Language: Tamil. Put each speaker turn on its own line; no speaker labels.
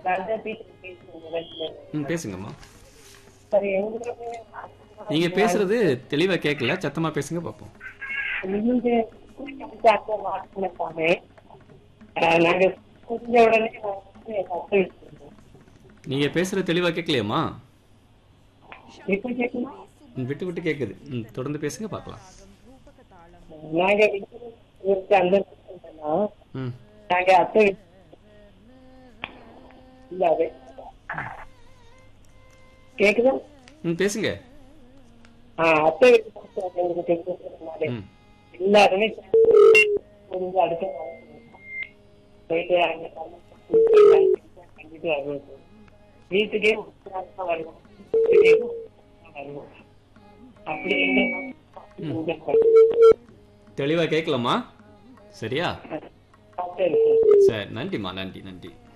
நான் டீச்சர் பேசுறேன்
ம் பேசுங்கம்மா
சரி எங்களுக்கு
நீங்க பேசுறது தெளிவா கேட்கல சத்தமா பேசுங்க பார்ப்போம்
நீங்க குடிக்காம மாட்டினப்பாமே நாங்க கொஞ்ச உடனே வந்து தப்பு எடுத்துருந்தோம்.
நீங்க பேசுறது தெளிவா கேட்கலையாம்மா
இப்ப கேட்குமா
ம், விட்டு விட்டு கேட்குது ம் தொடர்ந்து பேசுங்க பார்க்கலாம்
நாங்க இவருக்கு அந்த சொன்னா
ம்
நாங்க அத்தை வீட்டு- இல்ல அது கேக்குதா
ம் பேசுங்க
ஆஹ் அத்தை வீட்டு பக்கத்துல எங்களுக்கு தெரிஞ்சதுனாலே
ம்
எல்லாருமே முடிஞ்சு அடுத்த நாள் போயிட்டு அங்க கண்டிப்பா வருவோம் வீட்டுக்கே உட்கார்ந்து தான் வருவோம் வீட்டுக்கே உட்கார்ந்து தான் வருவோம் அப்படி எங்க
தெளிவா கேட்கலாமா சரியா
பார்த்தேன்
சரி நன்றிம்மா நன்றி நன்றி